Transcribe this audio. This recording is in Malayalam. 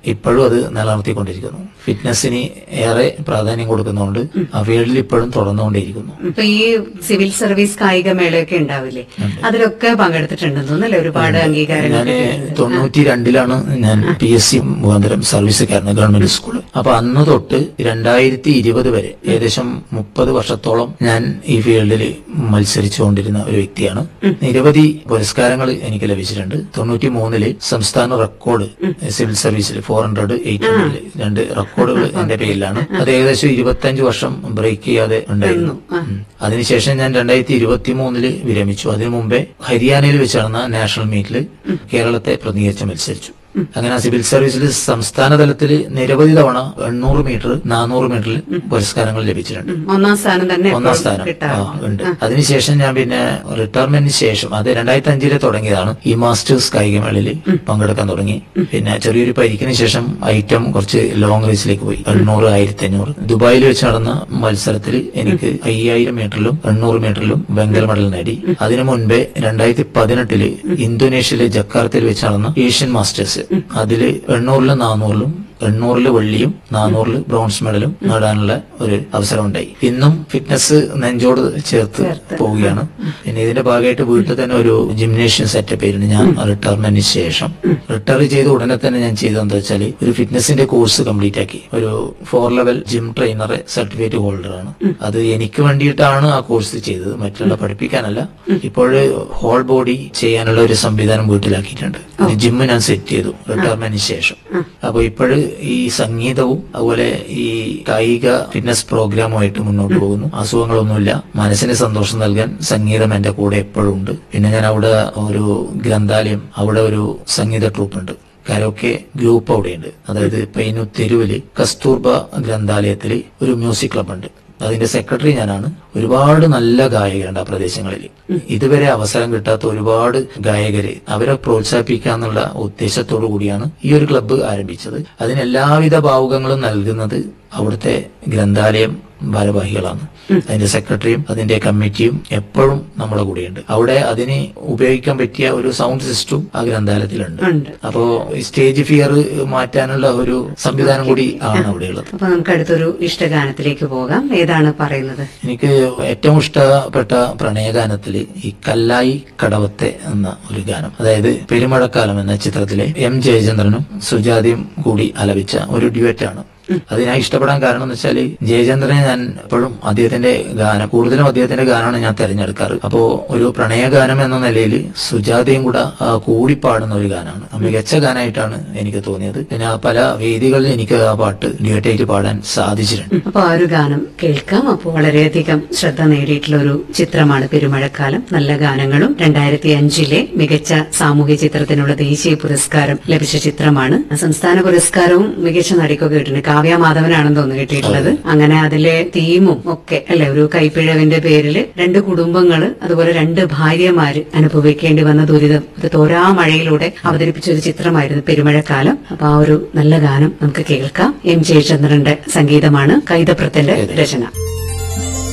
ഇപ്പോഴും അത് നിലനിർത്തിക്കൊണ്ടിരിക്കുന്നു ഫിറ്റ്നസിന് ഏറെ പ്രാധാന്യം കൊടുക്കുന്നതുകൊണ്ട് ആ ഫീൽഡിൽ ഇപ്പോഴും തുടർന്നുകൊണ്ടേയിരിക്കുന്നു ഇപ്പൊ ഈ സിവിൽ സർവീസ് കായിക മേളയൊക്കെ ഉണ്ടാവില്ലേ അതിലൊക്കെ പങ്കെടുത്തിട്ടുണ്ടെന്ന് തോന്നുന്നല്ലേ ഒരുപാട് അംഗീകാരങ്ങൾ ഞാൻ തൊണ്ണൂറ്റി രണ്ടിലാണ് ഞാൻ പി എസ് സി മുഖാന്തരം സർവീസ് കയറുന്നത് ഗവൺമെന്റ് സ്കൂൾ അപ്പൊ അന്ന് തൊട്ട് രണ്ടായിരത്തി ഇരുപത് വരെ ഏകദേശം മുപ്പത് വർഷത്തോളം ഞാൻ ഈ ഫീൽഡിൽ മത്സരിച്ചുകൊണ്ടിരുന്ന ഒരു വ്യക്തിയാണ് നിരവധി പുരസ്കാരങ്ങൾ എനിക്ക് ലഭിച്ചിട്ടുണ്ട് തൊണ്ണൂറ്റി മൂന്നില് സംസ്ഥാന റെക്കോർഡ് സിവിൽ സർവീസിൽ ഫോർ ഹൺഡ്രഡ് എയ്റ്റ് ഹൺഡ്രഡ് രണ്ട് റെക്കോർഡുകൾ എന്റെ പേരിലാണ് അത് ഏകദേശം ഇരുപത്തഞ്ച് വർഷം ബ്രേക്ക് ചെയ്യാതെ ഉണ്ടായിരുന്നു ഉം. അതിനുശേഷം ഞാൻ രണ്ടായിരത്തി ഇരുപത്തി മൂന്നില് വിരമിച്ചു അതിനു മുമ്പേ ഹരിയാനയിൽ വെച്ച് നടന്ന നാഷണൽ മീറ്റിൽ കേരളത്തെ പ്രതിനിധീകരിച്ച് മത്സരിച്ചു അങ്ങനെ ആ സിവിൽ സർവീസിൽ സംസ്ഥാന തലത്തിൽ നിരവധി തവണ എണ്ണൂറ് മീറ്റർ നാനൂറ് മീറ്ററിൽ പുരസ്കാരങ്ങൾ ലഭിച്ചിട്ടുണ്ട് ഒന്നാം സ്ഥാനം തന്നെ ഒന്നാം എപ്പോഴും സ്ഥാനം ആ, കിട്ടാറുണ്ട് ഉണ്ട് അതിനുശേഷം ഞാൻ പിന്നെ റിട്ടയർമെന്റിന് ശേഷം അത് രണ്ടായിരത്തി അഞ്ചില് തുടങ്ങിയതാണ് ഈ മാസ്റ്റേഴ്സ് കായികമേളയിൽ പങ്കെടുക്കാൻ തുടങ്ങി പിന്നെ ചെറിയൊരു പരിക്കിന് ശേഷം ഐറ്റം കുറച്ച് ലോങ് റേസിലേക്ക് പോയി എണ്ണൂറ് ആയിരത്തി അഞ്ഞൂറ് ദുബായിൽ വെച്ച് നടന്ന മത്സരത്തിൽ എനിക്ക് അയ്യായിരം മീറ്ററിലും എണ്ണൂറ് മീറ്ററിലും വെങ്കല മെഡൽ നേടി അതിനു മുൻപേ രണ്ടായിരത്തി പതിനെട്ടില് ഇന്തോനേഷ്യയിലെ ജക്കാർത്തയിൽ വെച്ച് നടന്ന ഏഷ്യൻ മാസ്റ്റേഴ്സ് അതില് എണ്ണൂറിലും നാനൂറിലും എണ്ണൂറില് വെള്ളിയും നാനൂറില് ബ്രോൺസ് മെഡലും നേടാനുള്ള ഒരു അവസരം ഉണ്ടായി ഇന്നും ഫിറ്റ്നസ് നെഞ്ചോട് ചേർത്ത് പോവുകയാണ് പിന്നെ ഇതിന്റെ ഭാഗമായിട്ട് വീട്ടിൽ തന്നെ ഒരു ജിംനേഷ്യം സെറ്റപ്പ് ചെയ്തിട്ടുണ്ട് ഞാൻ റിട്ടയർമെന്റിന് ശേഷം റിട്ടയർ ചെയ്ത ഉടനെ തന്നെ ഞാൻ ചെയ്തതെന്താ വെച്ചാൽ ഒരു ഫിറ്റ്നസിന്റെ കോഴ്സ് കംപ്ലീറ്റ് ആക്കി ഒരു four level gym trainer certificate ഹോൾഡറാണ് അത് എനിക്ക് വേണ്ടിയിട്ടാണ് ആ കോഴ്സ് ചെയ്തത് മറ്റുള്ള പഠിപ്പിക്കാനല്ല ഇപ്പോൾ ഹോൾ ബോഡി ചെയ്യാനുള്ള ഒരു സംവിധാനം വീട്ടിലാക്കിയിട്ടുണ്ട് ജിമ്മ് ഞാൻ സെറ്റ് ചെയ്തു റിട്ടയർമെന്റിന് ശേഷം അപ്പൊ ഇപ്പോഴ് ഈ സംഗീതവും അതുപോലെ ഈ കായിക ഫിറ്റ്നസ് പ്രോഗ്രാമുമായിട്ട് മുന്നോട്ട് പോകുന്നു അസുഖങ്ങളൊന്നുമില്ല മനസ്സിന് സന്തോഷം നൽകാൻ സംഗീതം എന്റെ കൂടെ എപ്പോഴും ഉണ്ട് പിന്നെ ഞാൻ അവിടെ ഒരു ഗ്രന്ഥാലയം അവിടെ ഒരു സംഗീത ട്രൂപ്പ് ഉണ്ട് കരോക്കെ ഗ്രൂപ്പ് അവിടെയുണ്ട് അതായത് പൈനു തെരുവില് കസ്തൂർബ ഗ്രന്ഥാലയത്തില് ഒരു മ്യൂസിക് ക്ലബ് ഉണ്ട് അതിന്റെ സെക്രട്ടറി ഞാനാണ് ഒരുപാട് നല്ല ഗായകരുണ്ട് ആ പ്രദേശങ്ങളിൽ ഇതുവരെ അവസരം കിട്ടാത്ത ഒരുപാട് ഗായകര് അവരെ പ്രോത്സാഹിപ്പിക്കുക ഉദ്ദേശത്തോടു കൂടിയാണ് ഈ ഒരു ക്ലബ്ബ് ആരംഭിച്ചത് അതിന് എല്ലാവിധ ഭാവുകങ്ങളും നൽകുന്നത് അവിടുത്തെ ഗ്രന്ഥാലയം ഭാരവാഹികളാണ് അതിന്റെ സെക്രട്ടറിയും അതിന്റെ കമ്മിറ്റിയും എപ്പോഴും നമ്മുടെ കൂടെയുണ്ട് അവിടെ അതിന് ഉപയോഗിക്കാൻ പറ്റിയ ഒരു സൗണ്ട് സിസ്റ്റവും ആ ഗ്രന്ഥാലയത്തിലുണ്ട് ഉണ്ട് അപ്പോ സ്റ്റേജ് ഫിയർ മാറ്റാനുള്ള ഒരു സംവിധാനം കൂടി ആണ് അവിടെയുള്ളത് അപ്പൊ നമുക്ക് അടുത്തൊരു ഇഷ്ടഗാനത്തിലേക്ക് പോകാം ഏതാണ് പറയുന്നത് എനിക്ക് ഏറ്റവും ഇഷ്ടപ്പെട്ട പ്രണയഗാനത്തില് ഈ കല്ലായി കടവത്തെ എന്ന ഒരു ഗാനം അതായത് പെരുമഴക്കാലം എന്ന ചിത്രത്തിലെ എം ജയചന്ദ്രനും സുജാതയും കൂടി ആലപിച്ച ഒരു ഡ്യുവറ്റ് ആണ് അത് ഞാൻ ഇഷ്ടപ്പെടാൻ കാരണം എന്ന് വെച്ചാൽ ജയചന്ദ്രനെ ഞാൻ എപ്പോഴും അദ്ദേഹത്തിന്റെ ഗാനം കൂടുതലും അദ്ദേഹത്തിന്റെ ഗാനമാണ് ഞാൻ തിരഞ്ഞെടുക്കാറ് അപ്പോ ഒരു പ്രണയഗാനം എന്ന നിലയിൽ സുജാതയും കൂടെ ആ, കൂടി പാടുന്ന ഒരു ഗാനമാണ് ആ മികച്ച ഗാനമായിട്ടാണ് എനിക്ക് തോന്നിയത് പിന്നെ ആ പല വേദികളിൽ എനിക്ക് ആ പാട്ട് ഡ്യുവറ്റായിട്ട് പാടാൻ സാധിച്ചിട്ടുണ്ട് അപ്പൊ ആ ഒരു ഗാനം കേൾക്കാം അപ്പോൾ വളരെയധികം ശ്രദ്ധ നേടിയിട്ടുള്ള ഒരു ചിത്രമാണ് പെരുമഴക്കാലം നല്ല ഗാനങ്ങളും രണ്ടായിരത്തി അഞ്ചിലെ മികച്ച സാമൂഹ്യ ചിത്രത്തിനുള്ള ദേശീയ പുരസ്കാരം ലഭിച്ച ചിത്രമാണ് സംസ്ഥാന പുരസ്കാരവും മികച്ച നടിക്കൊക്കെ കിട്ടിയിട്ടുണ്ട് കാവ്യ മാധവനാണെന്ന് തോന്നുന്നു കിട്ടിയിട്ടുള്ളത് അങ്ങനെ അതിലെ തീമും ഒക്കെ അല്ലെ ഒരു കൈപ്പിഴവിന്റെ പേരിൽ രണ്ട് കുടുംബങ്ങള് അതുപോലെ രണ്ട് ഭാര്യമാര് അനുഭവിക്കേണ്ടി വന്ന ദുരിതം അത് തോരാ മഴയിലൂടെ അവതരിപ്പിച്ച ഒരു ചിത്രമായിരുന്നു പെരുമഴക്കാലം അപ്പൊ ആ ഒരു നല്ല ഗാനം നമുക്ക് കേൾക്കാം എം ജയചന്ദ്രന്റെ സംഗീതമാണ് കൈതപ്രത്തിന്റെ രചന